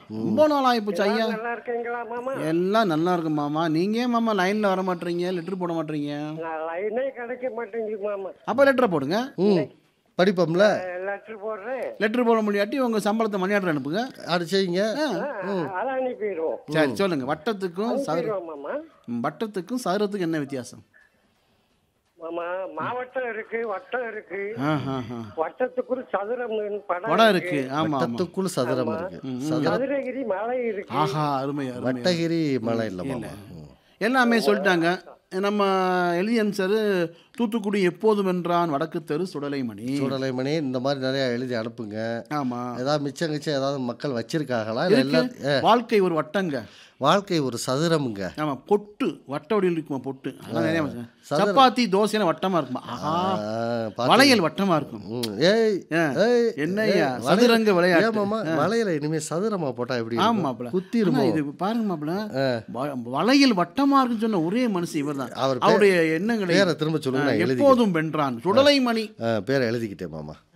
ரொம்ப நாள் ஆகிப்போச்சு ஐயா நல்லா இருக்கீங்களா மாமா எல்லாம் நல்லா இருக்கு மாமா நீங்க ஏன் மாமா லைன்ல வர மாட்டீங்க லெட்டர் போட மாட்டீங்க நான் லைனே கிடைக்க மாட்டேங்குது மாமா அப்ப லெட்டரை போடுங்க ம் படிப்போம்ல லெட்டர் போடுறேன் லெட்டர் போட முடியாட்டி உங்க சம்பளத்தை மணி ஆர்டர் அனுப்புங்க அது செய்யுங்க அதை அனுப்பிடுவோம் சரி சொல்லுங்க வட்டத்துக்கும் சதுர அனுப்பிடுவோம் மாமா ம், வட்டத்துக்கும் சதுரத்துக்கும் என்ன வித்தியாசம் மாமா மாவட்டம் இருக்கு வட்டம் இருக்கு ஆ, ஆ, ஆ. வட்டத்துக்குள் சதுரம் படம் வடம் இருக்கு ஆமா ஆமா வட்டத்துக்குள் சதுரம் இருக்கு சதுர சதுரகிரி மலை இருக்கு ஆஹா அருமை அருமை வட்டகிரி மலை இல்லை மாமா ம். எல்லாமே சொல்லிட்டாங்க நம்ம எழுதி அனுப்பிச்சாரு தூத்துக்குடி எப்போதும் என்றான் வடக்கு தெரு சுடலைமணி சுடலை மணி இந்த மாதிரி நிறைய எழுதி அனுப்புங்க ஆமா ஏதாவது மிச்சம் கிச்சம் ஏதாவது மக்கள் வச்சிருக்காங்களா இல்லை இருக்கு. எல்லாம் வாழ்க்கை ஒரு வட்டங்க வாழ்க்கை ஒரு சதுரமுங்க ஆமா பொட்டு வட்ட வடிவில் இருக்குமா பொட்டு அதெல்லாம் நிறைய வச்சு- சப்பாத்தி தோசைனா வட்டமா இருக்குமா ஆஹா ஆ, பாத்து- வளையல் வட்டமா இருக்கும் ம், ஏய் ஆ. ஏய், என்னய்யா, ஏய், சதுரங்க விளையாட்டு. ஏன் மாமா வளையல இனிமே சதுரமா போட்டா எப்படி ஆமா இருக்கும்? மாப்பிள குத்திருமோ ஆனா இது பாருங்க மாப்பிள வ- வளையல் வட்டமா இருக்குன்னு சொன்ன ஒரே மனுஷன் இவர்தான் அவர் பேர்- அவருடைய எண்ணங்களை பேரை திரும்ப சொல்லுங்க நான் எழுதி எப்போதும் வென்றான் சுடலைமணி பேரை எழுதிக்கிட்டேன் மாமா